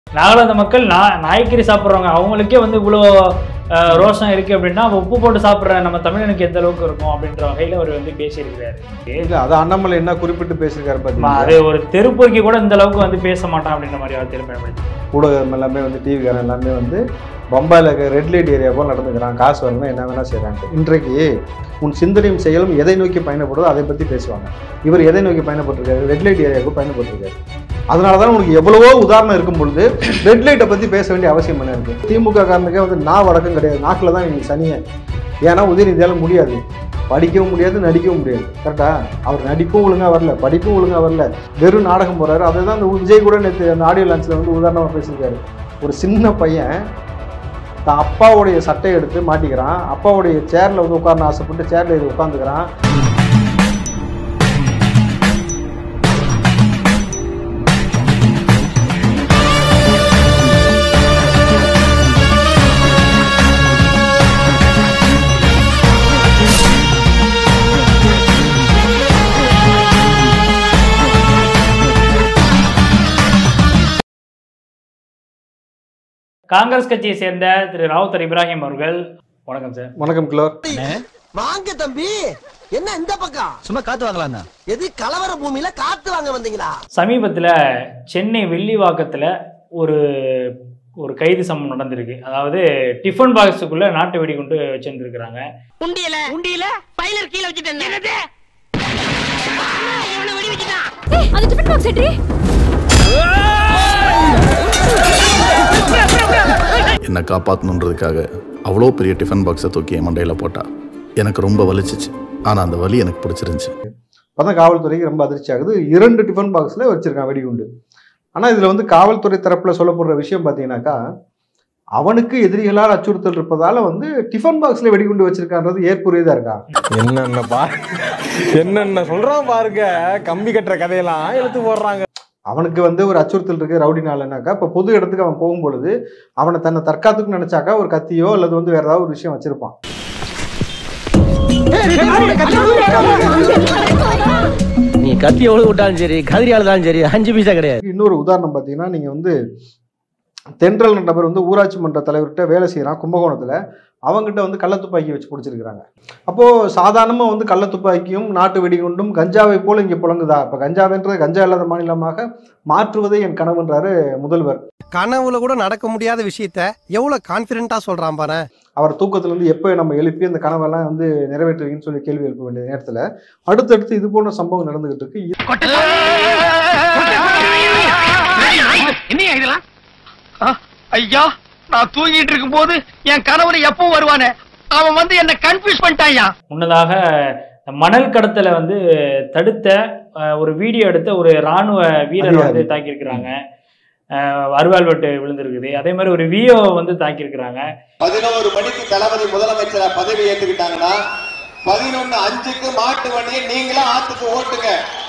நாகாலாந்து மக்கள் நா நாய்க்கறி சாப்பிட்றவங்க அவங்களுக்கே வந்து இவ்வளோ அஹ், ரோஷம் இருக்குது அப்படின்னா அப்ப உப்பு போட்டு சாப்பிட்ற நம்ம தமிழனுக்கு எந்த அளவுக்கு இருக்கும் அப்படின்ற வகையில் அவர் வந்து பேசியிருக்கிறாரு இல்ல அது அண்ணாமலை என்ன குறிப்பிட்டு பேசியிருக்காரு ம, பார்த்தீங்கன்னா அது ஒரு தெருப்பொருக்கி கூட இந்த அளவுக்கு வந்து பேச மாட்டான் அப்படின்ற மாதிரி அவர் திரும்ப பயன்படுத்தி ஊடகம் எல்லாமே வந்து டிவிக்காரன் எல்லாமே வந்து பம்பாயில் இருக்க ரெட் லைட் ஏரியா போல் நடந்துக்கிறான் காசு வரணும் என்ன வேணால் செய்கிறாங்க இன்றைக்கு உன் சிந்தனையும் செயலும் எதை நோக்கி பயணப்படுதோ அதை பற்றி பேசுவாங்க இவர் எதை நோக்கி பயணப்பட்டிருக்காரு ரெட் லைட் ஏரியாவுக்கு பயணப்பட்டிருக்காரு அதனால தான் உனக்கு எவ்வளவோ உதாரணம் இருக்கும் பொழுது ரெட் லைட்டை பற்றி பேச வேண்டிய அவசியம் என்ன இருக்குது திமுக காரனுக்கே வந்து நான் வழக்கம் கிடையாது நாக்கில் தான் நீங்கள் சனியை ஏன்னா உதயநிதியால முடியாது படிக்கவும் முடியாது நடிக்கவும் முடியாது கரெக்டா அவர் நடிப்பும் ஒழுங்காக வரல படிப்பும் ஒழுங்காக வரல வெறும் நாடகம் போறாரு அதை தான் அந்த விஜய் கூட நேற்று அந்த ஆடியோ லான்ச்சில் வந்து உதாரணமாக பேசியிருக்காரு ஒரு சின்ன பையன் தான் அப்பாவுடைய சட்டையை எடுத்து மாட்டிக்கிறான் அப்பாவுடைய சேரில் வந்து உட்காரணும் ஆசைப்பட்டு சேரில் இது உட்காந்துக்கிறான் காங்கிரஸ் கட்சியை சேர்ந்த திரு ராவுத்தர் இப்ராஹிம் அவர்கள் வணக்கம் சார் வணக்கம் கிலோர் வாங்க தம்பி என்ன இந்த பக்கம் சும்மா காத்து வாங்கலாம் எது கலவர பூமியில காத்து வாங்க வந்தீங்களா சமீபத்தில் சென்னை வெள்ளிவாக்கத்தில் ஒரு ஒரு கைது சம்பவம் நடந்திருக்கு அதாவது டிஃபன் பாக்ஸுக்குள்ள நாட்டு வெடிகுண்டு வச்சிருந்துருக்குறாங்க உண்டியல உண்டியல பைலர் கீழ வச்சுட்டேன் என்னது இவனை வெடி வச்சுட்டான் ஏய் அது டிஃபன் பாக்ஸ் எட்ரி என்னை காப்பாற்றணுன்றதுக்காக அவ்வளோ பெரிய டிஃபன் பாக்ஸை தூக்கி என் மண்டையில் போட்டா எனக்கு ரொம்ப வலிச்சிச்சு ஆனால் அந்த வலி எனக்கு பிடிச்சிருந்துச்சு அப்பதான் காவல்துறைக்கு ரொம்ப அதிர்ச்சி ஆகுது இரண்டு டிஃபன் பாக்ஸில் வச்சிருக்கான் வெடிகுண்டு ஆனால் இதில் வந்து காவல்துறை தரப்பில் சொல்லப்படுற விஷயம் பார்த்தீங்கன்னாக்கா அவனுக்கு எதிரிகளால் அச்சுறுத்தல் இருப்பதால வந்து டிஃபன் பாக்ஸில் வெடிகுண்டு வச்சிருக்கான்றது ஏற்புரியதாக இருக்கா என்னென்ன பா என்னென்ன சொல்றான் பாருங்க கம்பி கட்டுற கதையெல்லாம் எடுத்து போடுறாங்க அவனுக்கு வந்து ஒரு அச்சுறுத்தல் இருக்கு ரவுடினாலனாக்கா இப்போ பொது இடத்துக்கு அவன் போகும்பொழுது அவனை தன்னை தற்காத்துக்கு நினைச்சாக்கா ஒரு கத்தியோ அல்லது வந்து வேற ஏதாவது ஒரு விஷயம் வச்சிருப்பான் நீ கத்தி எவ்வளவு விட்டாலும் சரி கதிரி ஆளுதாலும் சரி அஞ்சு பைசா கிடையாது இன்னொரு உதாரணம் பார்த்தீங்கன்னா நீங்கள் வந்து தென்றல் நபர் வந்து ஊராட்சி மன்ற தலைவர்கிட்ட வேலை செய்கிறான் கும்பகோணத்தில் அவங்ககிட்ட வந்து கள்ளத்துப்பாக்கி வச்சு பிடிச்சிருக்கிறாங்க அப்போது சாதாரணமாக வந்து கள்ளத்துப்பாக்கியும் நாட்டு வெடிகுண்டும் கஞ்சாவை போல இங்கே புழங்குதா இப்போ கஞ்சாவென்றது கஞ்சா இல்லாத மாநிலமாக மாற்றுவதே என் கனவுன்றாரு முதல்வர் கனவுல கூட நடக்க முடியாத விஷயத்த எவ்வளவு கான்பிடண்டா சொல்றான் பாரு அவர் தூக்கத்துல இருந்து எப்போ நம்ம எழுப்பி அந்த கனவெல்லாம் வந்து நிறைவேற்றுவீங்கன்னு சொல்லி கேள்வி எழுப்ப வேண்டிய நேரத்தில் அடுத்தடுத்து இது போன்ற சம்பவம் நடந்துகிட்டு இருக்கு என்னையா இதெல்லாம் ஐயா நான் தூங்கிட்டு இருக்கும் போது என் கணவர் எப்போ வருவானே அவன் வந்து என்ன கன்ஃபியூஸ் பண்ணிட்டாயா முன்னதாக மணல் கடத்தலை வந்து தடுத்த அஹ், ஒரு வீடியோ எடுத்த ஒரு ராணுவ வீரர் அதிகாரி. வந்து தாக்கியிருக்கிறாங்க அஹ், அருவாள் வெட்டு விழுந்திருக்குது அதே மாதிரி ஒரு விஓ வந்து தாக்கியிருக்கிறாங்க பதினோரு மணிக்கு தளபதி முதலமைச்சரா பதவி ஏற்றுக்கிட்டாங்கன்னா பதினொன்னு அஞ்சுக்கு மாட்டு வண்டியை நீங்களா ஆத்துக்கு ஓட்டுங்க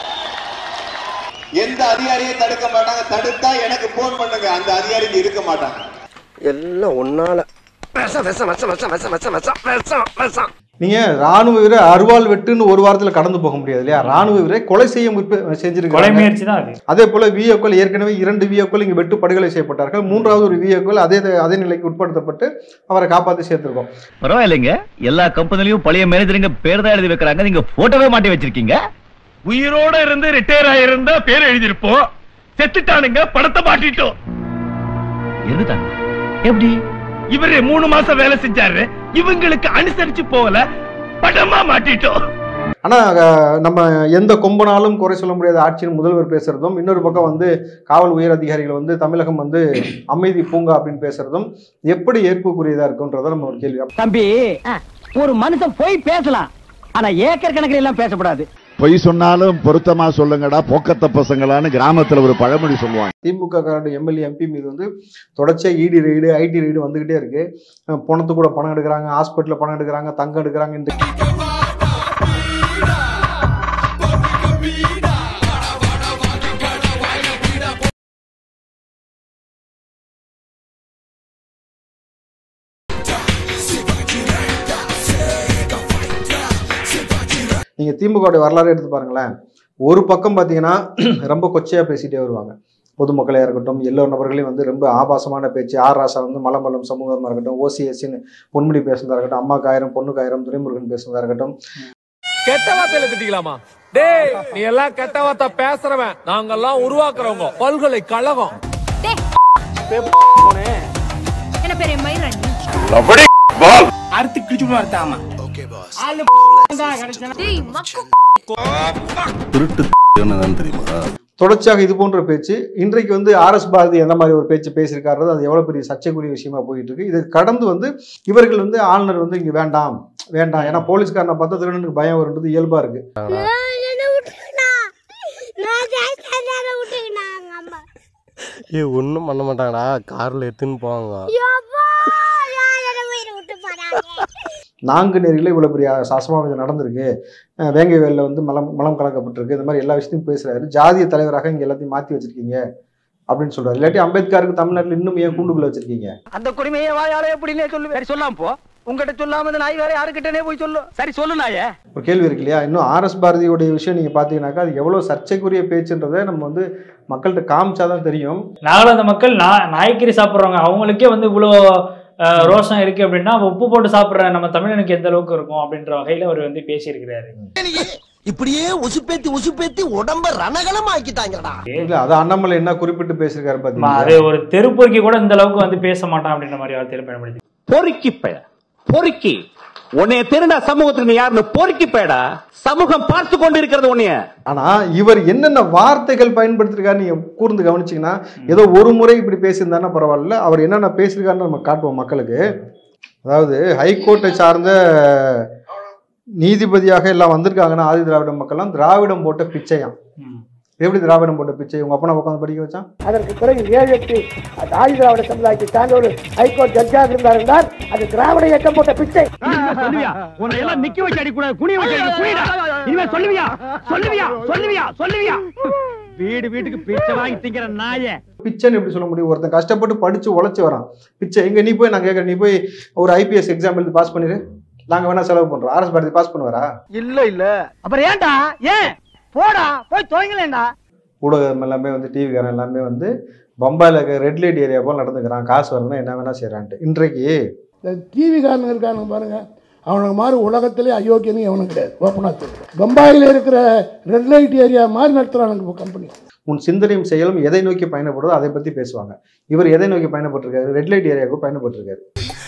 எந்த அதிகாரியும் தடுக்க மாட்டாங்க தடுத்தா எனக்கு போன் பண்ணுங்க அந்த அதிகாரி இங்க இருக்க மாட்டாங்க எல்லாம் ஒன்னால விஷம் விஷம் விஷம் விஷம் விஷம் விஷம் விஷம் விஷம் விஷம் நீங்க ராணுவ வீரர் அருவாள் வெட்டுன்னு ஒரு வாரத்துல கடந்து போக முடியாது இல்லையா ராணுவ வீரரை கொலை செய்ய முற்ப கொலை செஞ்சிருக்காங்க முயற்சி தான் அது அதே போல விஓக்கள் ஏற்கனவே இரண்டு விஓக்கள் இங்கு வெட்டு படுகொலை செய்யப்பட்டார்கள் மூன்றாவது ஒரு விஓக்கள் அதே அதே நிலைக்கு உட்படுத்தப்பட்டு அவரை காப்பாற்றி சேர்த்திருக்கோம் பரவாயில்லைங்க எல்லா கம்பெனிலையும் பழைய மேனேஜருங்க பேர் தான் எழுதி வைக்கிறாங்க நீங்க போட்டோவே மாட்டி வச்சிருக்கீங்க உயிரோட இருந்து ரிட்டையர் ஆயிருந்தா பேர் எழுதிருப்போம் செத்துட்டானுங்க படத்தை மாட்டிட்டோம் இருந்துட்டாங்க எப்படி இவரு மூணு மாசம் வேலை செஞ்சாரு இவங்களுக்கு அனுசரிச்சு போகல படமா மாட்டிட்டோம் ஆனா அஹ், நம்ம எந்த கொம்பனாலும் குறை சொல்ல முடியாத ஆட்சியின் முதல்வர் பேசுறதும் இன்னொரு பக்கம் வந்து காவல் உயர் அதிகாரிகள் வந்து தமிழகம் வந்து அமைதி பூங்கா அப்படின்னு பேசுறதும் எப்படி ஏற்புக்குரியதா இருக்குன்றத நம்ம ஒரு கேள்வி தம்பி ஒரு மனுஷன் போய் பேசலாம் ஆனா ஏக்கர் கணக்கில் எல்லாம் பேசக்கூடாது பொய் சொன்னாலும் பொருத்தமா சொல்லுங்கடா போக்கத்த பசங்களான்னு கிராமத்துல ஒரு பழமொழி சொல்லுவாங்க திமுக காரண்டு எம்எல்ஏ எம்பி மீது வந்து தொடர்ச்சியா இடி ரெய்டு ஐடி ரெய்டு வந்துகிட்டே இருக்கு அஹ், பணத்து கூட பணம் எடுக்கிறாங்க ஹாஸ்பிட்டல்ல பணம் எடுக்கிறாங்க தங்கம் எடுக்கிறாங்க இந்த நீங்க திமுக வுடைய வரலாறு எடுத்து பாருங்களேன் ஒரு பக்கம் பார்த்தீங்கன்னா ரொம்ப கொச்சையா பேசிட்டே வருவாங்க பொதுமக்களே இருக்கட்டும் எல்லோரு நபர்களையும் வந்து ரொம்ப ஆபாசமான பேச்சு ஆர் ராசா வந்து மலமலம் சமூகமாக இருக்கட்டும் ஓசிஎஸ்சின்னு பொன்முடி பேசுனதா இருக்கட்டும் அம்மாக்கு ஆயிரம் பொண்ணுக்கு ஆயிரம் துரைமுருகன் பேசுனதா இருக்கட்டும் கெட்ட வார்த்தையில திட்டிக்கலாமா டேய் நீ எல்லாம் கெட்ட வார்த்தை பேசுறவன் நாங்கெல்லாம் உருவாக்குறவங்க பல்கலைக்கழகம் என்ன பெரிய மயிராணி அறுத்து கிழிச்சு வார்த்தாமா டேய் மக்கு திருட்டு தெரியுமா தொடர்ச்சியாக இது போன்ற பேச்சு இன்றைக்கு வந்து ஆர்எஸ் பாரதி எந்த மாதிரி ஒரு பேச்சு பேசியிருக்காரு அது எவ்வளோ பெரிய சர்ச்சைக்குரிய விஷயமா போயிட்டு இருக்கு இது கடந்து வந்து இவர்கள் வந்து ஆளுநர் வந்து இங்கே வேண்டாம் வேண்டாம் ஏன்னா போலீஸ்காரனை பார்த்தா திருடனுக்கு பயம் வருன்றது இயல்பா இருக்கு ஏ ஒன்றும் பண்ண மாட்டாங்கடா காரில் எடுத்துன்னு போவாங்க நாங்குநேரியில் இவ்வளோ பெரிய அசம்பாவிதம் நடந்திருக்கு அஹ் வேங்கை வேலில் வந்து மலம் மலம் கலக்கப்பட்டிருக்கு இந்த மாதிரி எல்லா விஷயத்தையும் பேசுறாரு ஜாதிய தலைவராக இங்கே எல்லாத்தையும் மாற்றி வச்சிருக்கீங்க அப்படின்னு சொல்றாரு இல்லாட்டி அம்பேத்கருக்கு தமிழ்நாட்டில் இன்னும் ஏன் கூண்டுக்குள்ள வச்சிருக்கீங்க அந்த கொடுமையை வாயால எப்படின்னே சொல்லு சரி சொல்லாம போ உங்ககிட்ட சொல்லாம இந்த நாய் வேற யாருக்கிட்டனே போய் சொல்லு சரி சொல்லு நாயே ஒரு கேள்வி இருக்கு இல்லையா இன்னும் ஆர்எஸ் பாரதியோடைய விஷயம் நீங்கள் பார்த்தீங்கன்னாக்கா அது எவ்வளோ சர்ச்சைக்குரிய பேச்சுன்றதை நம்ம வந்து மக்கள்கிட்ட காமிச்சாதான் தெரியும் நாகாலாந்து மக்கள் நா நாய்க்கறி சாப்பிட்றவங்க அவங்களுக்கே வந்து இவ்வளோ அஹ், ரோஷம் இருக்கு அப்படின்னா அப்ப உப்பு போட்டு சாப்பிட்ற நம்ம தமிழனுக்கு எந்த அளவுக்கு இருக்கும் அப்படின்ற வகையில அவர் வந்து பேசியிருக்கிறாரு இப்படியே உசுப்பேத்தி உசுப்பேத்தி உடம்ப ரணகலம் ஆக்கிட்டாங்கடா இல்ல அது அண்ணாமலை என்ன குறிப்பிட்டு பேசியிருக்காரு ஆமா, பார்த்தீங்களா அது ஒரு தெருப்பொறுக்கி கூட இந்த அளவுக்கு வந்து பேச மாட்டான் அப்படின்ற மாதிரி வார்த்தையில பயன்படுத்தி பொறுக்கி பெய பொறுக்கி உன்னைய திருடா சமூகத்துக்கு நீ யாருன்னு பொறுக்கி பெயடா சமூகம் பார்த்து கொண்டு இருக்கிறது உன்னைய ஆனா இவர் என்னென்ன வார்த்தைகள் பயன்படுத்திருக்காரு நீங்க கூர்ந்து கவனிச்சீங்கன்னா ஏதோ ஒரு முறை இப்படி பேசியிருந்தாருன்னா பரவாயில்ல அவர் என்னென்ன பேசியிருக்காருன்னு நம்ம காட்டுவோம் மக்களுக்கு அதாவது ஹைகோர்ட்டை சார்ந்த நீதிபதியாக எல்லாம் வந்திருக்காங்கன்னா ஆதி திராவிட மக்கள்லாம் திராவிடம் போட்ட பிச்சையாம் எப்படி திராவிடம் போட்ட பிச்சை உங்க அப்பனா உட்காந்து படிக்க வச்சான் அதற்கு பிறகு ஏழு எட்டு ஆதி திராவிட சமுதாயத்தை சார்ந்த ஒரு ஹைகோர்ட் ஜட்ஜாக இருந்தார் என்றால் அது திராவிட இயக்கம் போட்ட பிச்சை சொல்லுவியா உன்னை எல்லாம் நிக்க வச்சு அடிக்கூடாது குனிய வச்சு அடி குனிடா இனிமே சொல்லுவியா சொல்லுவியா சொல்லுவியா சொல்லுவியா வீடு வீட்டுக்கு பிச்சை வாங்கி திங்கிற நாயே பிச்சைன்னு எப்படி சொல்ல முடியும் ஒருத்தன் கஷ்டப்பட்டு படிச்சு உழைச்சி வரான் பிச்சை எங்க நீ போய் நான் கேட்கறேன் நீ போய் ஒரு ஐபிஎஸ் எக்ஸாம் எழுதி பாஸ் பண்ணிரு நாங்க வேணா செலவு பண்றோம் ஆர்எஸ் பாரதி பாஸ் பண்ணுவாரா இல்ல இல்ல அப்புறம் ஏன்டா ஏன் போடா போய் துவங்கலேண்டா ஊடகம் எல்லாமே வந்து டிவிக்காரன் எல்லாமே வந்து பம்பாயில் இருக்க ரெட் லைட் ஏரியா போல் நடந்துக்கிறான் காசு வரணும் என்ன வேணா செய்கிறான்ட்டு இன்றைக்கு டிவி காரனுங்க இருக்கானுங்க பாருங்க அவனுக்கு மாதிரி உலகத்திலே அயோக்கியனும் எவனும் கிடையாது ஓப்பனாக தெரியும் பம்பாயில் இருக்கிற ரெட் லைட் ஏரியா மாதிரி நடத்துகிறானுங்க கம்பெனி உன் சிந்தனையும் செயலும் எதை நோக்கி பயணப்படுதோ அதை பற்றி பேசுவாங்க இவர் எதை நோக்கி பயணப்பட்டிருக்காரு ரெட் லைட் ஏரியாவுக்கு பயணப்பட்டிருக்காரு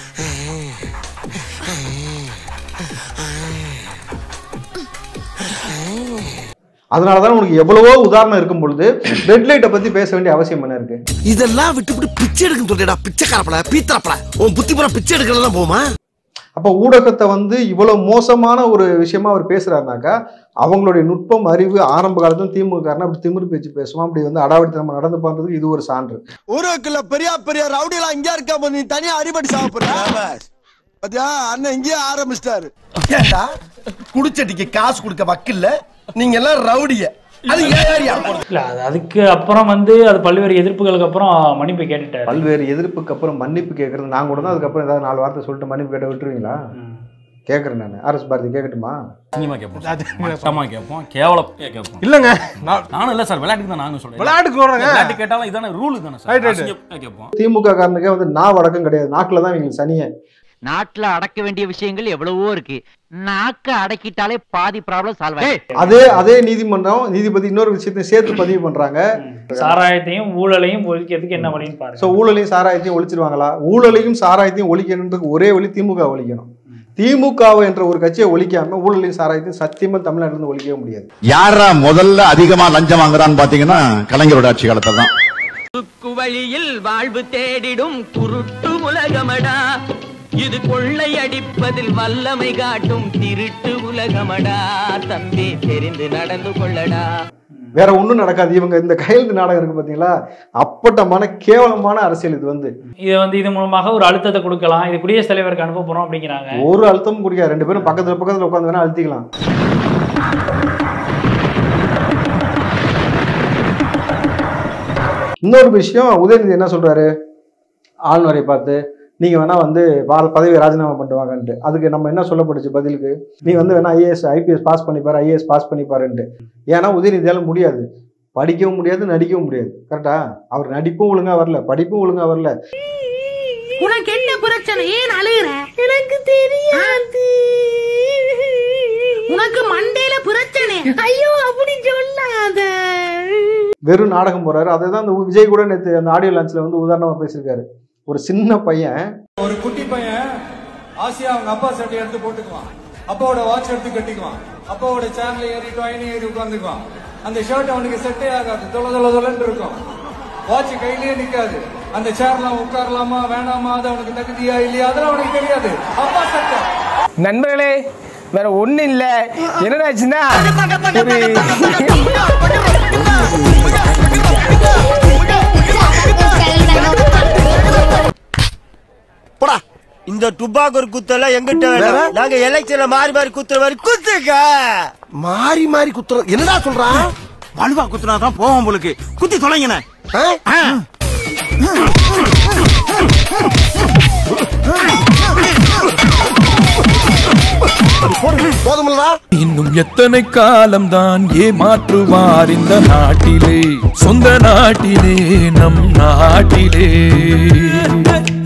அதனால தான் உனக்கு எவ்வளவோ உதாரணம் இருக்கும் பொழுது ரெட் லைட்டை பற்றி பேச வேண்டிய அவசியம் என்ன இருக்கு இதெல்லாம் விட்டுவிட்டு பிச்சை எடுக்கணும் சொல்லிடா பிச்சைக்காரப்பட பீத்தரப்பட உன் புத்தி பூரா பிச்சை எடுக்கலாம் போமா அப்போ ஊடகத்தை வந்து இவ்வளவு மோசமான ஒரு விஷயமா அவர் பேசுறாருனாக்கா அவங்களுடைய நுட்பம் அறிவு ஆரம்ப காலத்துல திமுக அப்படி திமிரு பேச்சு பேசுவான் அப்படி வந்து அடாவடித்தனம் நடந்து பண்றதுக்கு இது ஒரு சான்று ஊருக்குள்ள பெரிய பெரிய ரவுடி எல்லாம் இங்க இருக்கா நீ தனியா அடிபடி சாப்பிடுற பாத்தியா அண்ணன் இங்கேயே ஆரம்பிச்சிட்டாரு ஏண்டா குடிச்சட்டிக்கு காசு கொடுக்க வக்கில்ல நீங்க எல்லாம் ரவுடிய அது ஏன் ஏரியா இல்ல அது அதுக்கு அப்புறம் வந்து அது பல்வேறு எதிர்ப்புகளுக்கு அப்புறம் மன்னிப்பு கேட்டுட்டாரு பல்வேறு எதிர்ப்புக்கு அப்புறம் மன்னிப்பு கேட்கறது நான் கூட தான் அதுக்கப்புறம் ஏதாவது நாலு வார்த்தை சொல்லிட்டு மன்னிப்பு கேட்ட விட்டுருவீங்களா கேட்கறேன் நான் ஆர்எஸ் பாரதி கேட்கட்டுமா அசிங்கமா கேட்போம் மட்டமா கேட்போம் கேவலம் கேட்போம் இல்லங்க நானும் இல்ல சார் விளையாட்டுக்கு தான் நானும் சொல்றேன் விளையாட்டுக்கு சொல்றேங்க. விளையாட்டு கேட்டாலும் இதான ரூல் தானே சார் Right, right. அசிங்கமா கேட்போம் திமுக காரனுக்கே வந்து நான் வடக்கம் கிடையாது நாக்கில் தான் இவங்களுக்கு சனியே நாட்டுல அடக்க வேண்டிய விஷயங்கள் எவ்வளவோ இருக்கு நாக்க அடக்கிட்டாலே பாதி ப்ராப்ளம் சால்வ் ஆயிடும் அதே அதே நீதிமன்றம் நீதிபதி இன்னொரு விஷயத்தையும் சேர்த்து பதிவு பண்றாங்க சாராயத்தையும் ஊழலையும் ஒழிக்கிறதுக்கு என்ன வழின்னு பாருங்க ஸோ ஊழலையும் சாராயத்தையும் ஒழிச்சிருவாங்களா ஊழலையும் சாராயத்தையும் ஒழிக்கணுன்றதுக்கு ஒரே வழி திமுக ஒழிக்கணும் திமுக என்ற ஒரு கட்சியை ஒழிக்காம ஊழலையும் சாராயத்தையும் சத்தியமா தமிழ்நாட்டுல இருந்து ஒழிக்கவே முடியாது யாரா முதல்ல அதிகமா லஞ்சம் வாங்குறான்னு பாத்தீங்கன்னா கலைஞரோட ஆட்சி காலத்துல தான் குறுக்கு வழியில் வாழ்வு தேடிடும் குருட்டு உலகமடா இது கொள்ளை அடிப்பதில் வல்லமை காட்டும் திருட்டு உலகமடா தம்பி தெரிந்து நடந்து கொள்ளடா வேற ஒண்ணும் நடக்காது இவங்க இந்த கையெழுத்து நாடகம் இருக்கு பாத்தீங்களா அப்பட்டமான கேவலமான அரசியல் இது வந்து இது வந்து இது மூலமாக ஒரு அழுத்தத்தை கொடுக்கலாம் இது குடியரசுத் தலைவருக்கு அனுப்ப போறோம் அப்படிங்கிறாங்க ஒரு அழுத்தமும் குடிக்காது ரெண்டு பேரும் பக்கத்துல பக்கத்துல உட்காந்து வேணா அழுத்திக்கலாம் இன்னொரு விஷயம் உதயநிதி என்ன சொல்றாரு ஆளுநரை பார்த்து நீங்க வேணா வந்து பா- பதவியை ராஜினாமா பண்ணிட்டு வாங்கன்ட்டு அதுக்கு நம்ம என்ன சொல்லப்பட்டுச்சு பதிலுக்கு நீ வந்து வேணா ஐஏஎஸ் ஐபிஎஸ் பாஸ் பண்ணிப்பாரு ஐஏஎஸ் பாஸ் பண்ணிப்பாருன்ட்டு ஏன்னா உதயநிதியால முடியாது படிக்கவும் முடியாது நடிக்கவும் முடியாது கரெக்டா அவர் நடிப்பும் ஒழுங்கா வரல படிப்பும் ஒழுங்கா வரல உனக்கு என்ன பிரச்சனை ஏன் அழுகுற எனக்கு தெரியாது உனக்கு மண்டையில பிரச்சனை ஐயோ அப்படி சொல்லாத வெறும் நாடகம் போறாரு அதை தான் அந்த விஜய் கூட நேற்று அந்த ஆடியோ லான்ச்ல வந்து உதாரணமா பேசியிருக்காரு ஒரு சின்ன பையன் ஒரு குட்டி பையன் ஆசையா அவங்க அப்பா சட்டை எடுத்து போட்டுக்குவான் அப்பாவோட வாட்ச் எடுத்து கட்டிக்குவான் அப்பாவோட சேர்ல ஏறி டாயினி ஏறி உட்காந்துக்குவான் அந்த ஷர்ட் அவனுக்கு செட்டே ஆகாது தொலை தொலை தொலைன்னு இருக்கும் வாட்ச் கையிலேயே நிக்காது அந்த சேர்ல உட்காரலாமா வேணாமா அது அவனுக்கு தகுதியா இல்லையா அதெல்லாம் அவனுக்கு தெரியாது அப்பா சட்டை நண்பர்களே வேற ஒண்ணு இல்ல என்னடாச்சுன்னா போடா இந்த டுபாக்கூர் குத்தெல்லாம் எங்கிட்ட வேணும் நாங்க எலெக்ஷன்ல மாறி மாறி குத்துற மாதிரி குத்துக்க மாறி மாறி குத்துறோம் என்னடா சொல்றான் வலுவா குத்துனா தான் போவோம் உங்களுக்கு குத்தி தொலைங்கண்ணே போதுமில்லடா இன்னும் எத்தனை காலம்தான் ஏமாற்றுவார் இந்த நாட்டிலே சொந்த நாட்டிலே நம் நாட்டிலே